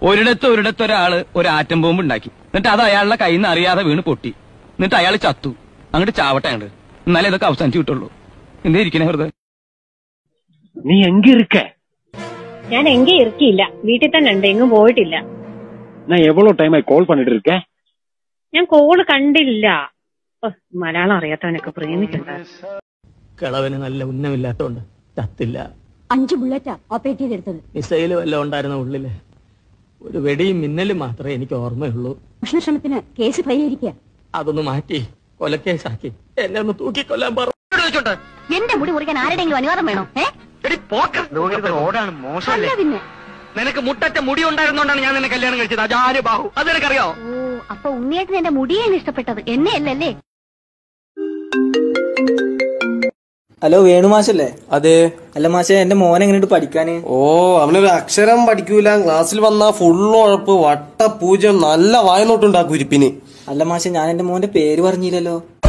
ഒരിടത്ത് ഒരിടത്ത് ഒരാള് ഒരു ആറ്റം ബോംബ് ഉണ്ടാക്കി എന്നിട്ട് അത് അയാളുടെ കയ്യിൽ നിന്ന് അറിയാതെ വീണ് പൊട്ടി എന്നിട്ട് അയാൾ ചത്തു അങ്ങോട്ട് ചാവട്ടെ അങ്ങോട്ട് എന്നാലേ ഇതൊക്കെ അവസാനിച്ചു കിട്ടുള്ളൂ എന്തേ ഇരിക്കണേ വെറുതെ നീ എങ്ക ഇരുക്ക ഞാൻ എങ്കേ ഇറക്കിയില്ല വീട്ടിൽ തന്നെ ഉണ്ട് എങ്ങും പോയിട്ടില്ല நான் எவ்வளவு டைம் கால் பண்ணிட்டு இருக்கேன் ഞാൻ കോള് കണ്ടില്ല ഓ, മലയാളം അറിയാത്തവനൊക്കെ പ്രേമിക്കണ്ട കിളവന് നല്ല ഉന്നമില്ലാത്തോണ്ട് ചത്തില്ല അഞ്ച് ബുള്ളറ്റാ ഓപ്പറേറ്റ് ചെയ്തെടുത്തത് മിസൈല് വല്ലതും ഉണ്ടായിരുന്ന ഉള്ളില് ഒരു വെടിയും മിന്നലും മാത്രമേ എനിക്ക് ഓർമ്മയുള്ളൂ ഭക്ഷണശ്രമത്തിന് കേസ് പരിഹരിക്കുക അതൊന്ന് മാറ്റി കൊലക്കേസാക്കി എന്നെ ഒന്ന് തൂക്കിക്കൊല്ലാൻ പറ എന്റെ മുടി മുറിക്കാൻ ആരുടെങ്കിലും അനുവാദം വേണോ ഏ റോഡാണ് മോശമല്ലേ അല്ല പിന്നെ നിനക്ക് മുട്ടറ്റ മുടി ഉണ്ടായിരുന്നോണ്ടാണ് ഞാൻ നിന്നെ കല്യാണം കഴിച്ചത് അജാര് ബാഹു അത് നിനക്കറിയോ ഓ അപ്പൊ ഉണ്ണിയേട്ടന് എന്റെ മുടിയാണ് ഇഷ്ടപ്പെട്ടത് എന്നെ അല്ലല്ലേ ഹലോ വേണു മാഷല്ലേ അതെ അല്ല മാഷെ എന്റെ മോൻ എങ്ങനെയുണ്ട് പഠിക്കാന് ഓ അവനൊരു അക്ഷരം പഠിക്കൂല ക്ലാസ്സിൽ വന്നാ ഫുള്ള് ഉഴപ്പ് വട്ട പൂജ്യം നല്ല വായനോട്ടുണ്ടാക്കും കുരിപ്പിന് അല്ല മാഷെ ഞാൻ എന്റെ മോന്റെ പേര് പറഞ്ഞില്ലല്ലോ